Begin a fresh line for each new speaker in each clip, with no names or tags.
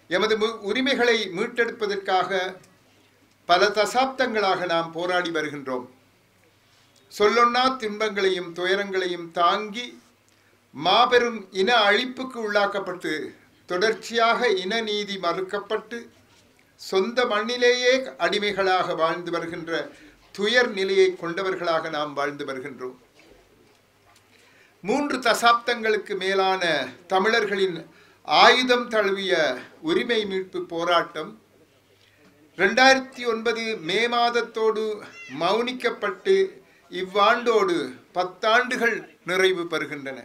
எமது மு- உரிமைகளை மீட்டெடுப்பதற்காக பல தசாப்தங்களாக நாம் போராடி வருகின்றோம் சொல்லொண்ணா துன்பங்களையும் துயரங்களையும் தாங்கி மாபெரும் இன அழிப்புக்கு உள்ளாக்கப்பட்டு தொடர்ச்சியாக இன நீதி மறுக்கப்பட்டு சொந்த மண்ணிலேயே அடிமைகளாக வாழ்ந்து வருகின்ற துயர் நிலையை கொண்டவர்களாக நாம் வாழ்ந்து வருகின்றோம் மூன்று தசாப்தங்களுக்கு மேலான தமிழர்களின் ஆயுதம் தழுவிய உரிமை மீட்பு போராட்டம் ரெண்டாயிரத்தி ஒன்பது மே மாதத்தோடு மௌனிக்கப்பட்டு இவ்வாண்டோடு பத்தாண்டுகள் நிறைவு பெறுகின்றன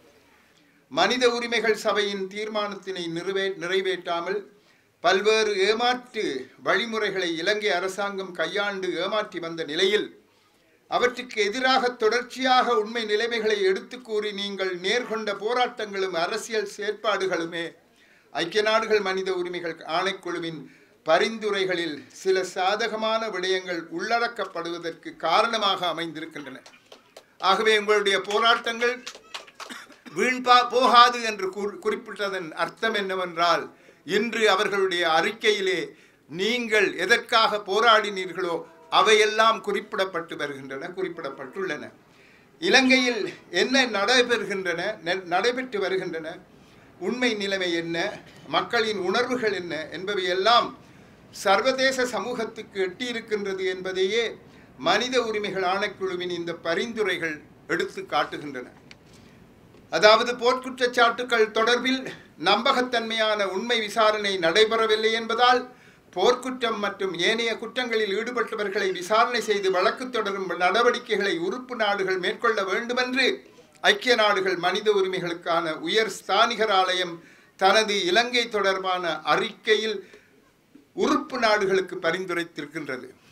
மனித உரிமைகள் சபையின் தீர்மானத்தினை நிறைவே நிறைவேற்றாமல் பல்வேறு ஏமாற்று வழிமுறைகளை இலங்கை அரசாங்கம் கையாண்டு ஏமாற்றி வந்த நிலையில் அவற்றுக்கு எதிராக தொடர்ச்சியாக உண்மை நிலைமைகளை எடுத்து கூறி நீங்கள் நேர்கொண்ட போராட்டங்களும் அரசியல் செயற்பாடுகளுமே ஐக்கிய நாடுகள் மனித உரிமைகள் ஆணைக்குழுவின் பரிந்துரைகளில் சில சாதகமான விடயங்கள் உள்ளடக்கப்படுவதற்கு காரணமாக அமைந்திருக்கின்றன ஆகவே உங்களுடைய போராட்டங்கள் வீண்பா போகாது என்று கூறு- குறிப்பிட்டதன் அர்த்தம் என்னவென்றால் இன்று அவர்களுடைய அறிக்கையிலே நீங்கள் எதற்காக போராடினீர்களோ அவையெல்லாம் குறிப்பிடப்பட்டு வருகின்றன குறிப்பிடப்பட்டுள்ளன இலங்கையில் என்ன நடைபெறுகின்றன நெ- நடைபெற்று வருகின்றன உண்மை நிலைமை என்ன மக்களின் உணர்வுகள் என்ன என்பவையெல்லாம் சர்வதேச சமூகத்துக்கு எட்டியிருக்கின்றது என்பதையே மனித உரிமைகள் ஆணைக்குழுவின் இந்த பரிந்துரைகள் எடுத்து காட்டுகின்றன அதாவது போர்க்குற்றச்சாட்டுக்கள் தொடர்பில் நம்பகத்தன்மையான உண்மை விசாரணை நடைபெறவில்லை என்பதால் போர்க்குற்றம் மற்றும் ஏனைய குற்றங்களில் ஈடுபட்டவர்களை விசாரணை செய்து வழக்கு தொடரும் நடவடிக்கைகளை உறுப்பு நாடுகள் மேற்கொள்ள வேண்டுமென்று ஐக்கிய நாடுகள் மனித உரிமைகளுக்கான உயர் ஸ்தானிகர் ஆலயம் தனது இலங்கை தொடர்பான அறிக்கையில் உறுப்பு நாடுகளுக்கு பரிந்துரைத்திருக்கின்றது